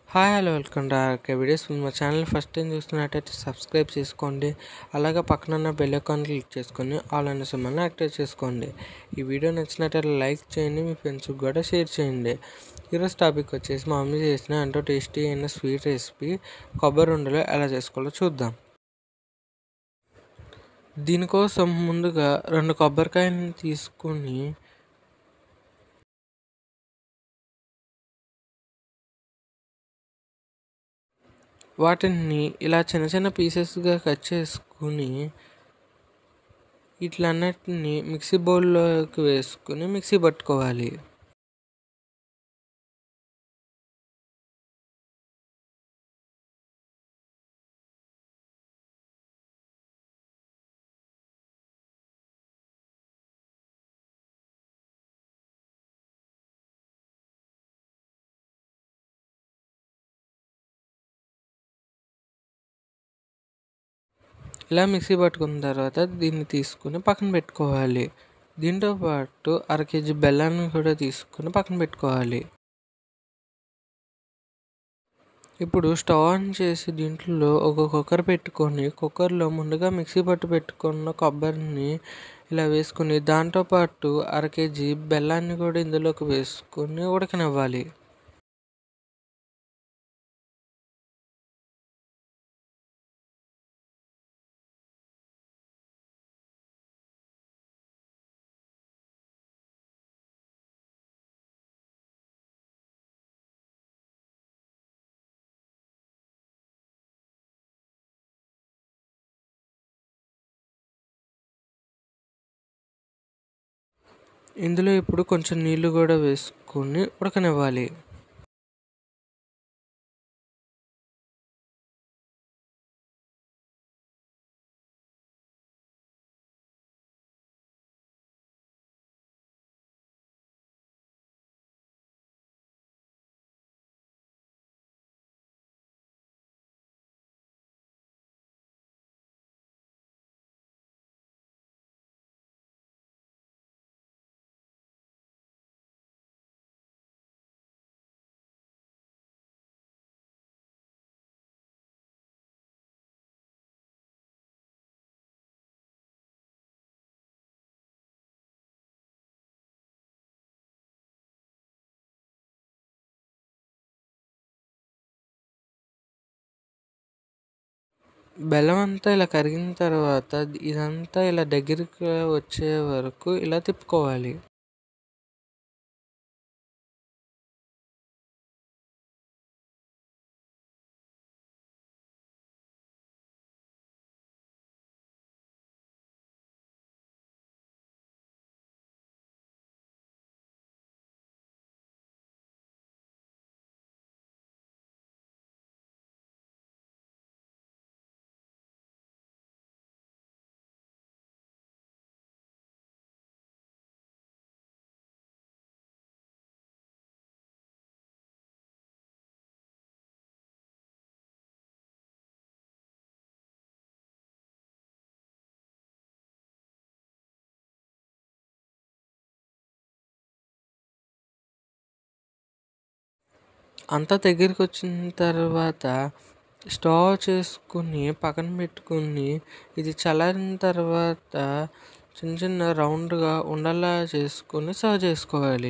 hi hello welcome to RK videos మా channel first time చూస్తున్నట్టయితే subscribe చేసుకోండి అలాగే పక్కన ఉన్న బెల్ ఐకాన్ క్లిక్ చేసుకొని ఆల్ అనే సిమ్మల్ని యాక్టివేట్ చేసుకోండి ఈ వీడియో నచ్చినట్టయితే లైక్ చేయండి మీ ఫ్రెండ్స్కి కూడా షేర్ చేయండి ఈరోజు టాపిక్ వచ్చేసి మా మమ్మీ చేసిన ఎంతో టేస్టీ అయిన స్వీట్ రెసిపీ కొబ్బరి ఉండలు ఎలా చేసుకోవాలో చూద్దాం దీనికోసం ముందుగా రెండు కొబ్బరికాయలను తీసుకుని వాటిని ఇలా చిన్న చిన్న పీసెస్గా కట్ చేసుకుని వీటిలన్నిటిని మిక్సీ బౌల్లోకి వేసుకుని మిక్సీ పట్టుకోవాలి ఇలా మిక్సీ పట్టుకున్న తర్వాత దీన్ని తీసుకుని పక్కన పెట్టుకోవాలి దీంతో పాటు అర కేజీ బెల్లాన్ని కూడా తీసుకుని పక్కన పెట్టుకోవాలి ఇప్పుడు స్టవ్ ఆన్ చేసి దీంట్లో ఒక కుక్కర్ పెట్టుకొని కుక్కర్లో ముందుగా మిక్సీ పట్టు పెట్టుకున్న కొబ్బరిని ఇలా వేసుకుని దాంతోపాటు అర కేజీ బెల్లాన్ని కూడా ఇందులోకి వేసుకొని ఉడకనివ్వాలి ఇందులో ఇప్పుడు కొంచెం నీళ్లు కూడా వేసుకొని ఉడకనివ్వాలి బెల్లం అంతా ఇలా కరిగిన తర్వాత ఇదంతా ఇలా దగ్గరికి వచ్చే వరకు ఇలా తిప్పుకోవాలి అంతా దగ్గరికి వచ్చిన తర్వాత స్టవ్ చేసుకుని పక్కన పెట్టుకుని ఇది చల్లారిన తర్వాత చిన్న చిన్న రౌండ్గా ఉండలా చేసుకుని సర్వ్ చేసుకోవాలి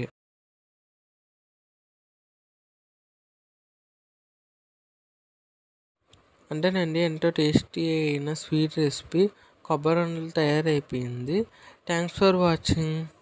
అంటేనండి ఎంతో టేస్టీ అయిన స్వీట్ రెసిపీ కొబ్బరి ఉండలు తయారైపోయింది థ్యాంక్స్ ఫర్ వాచింగ్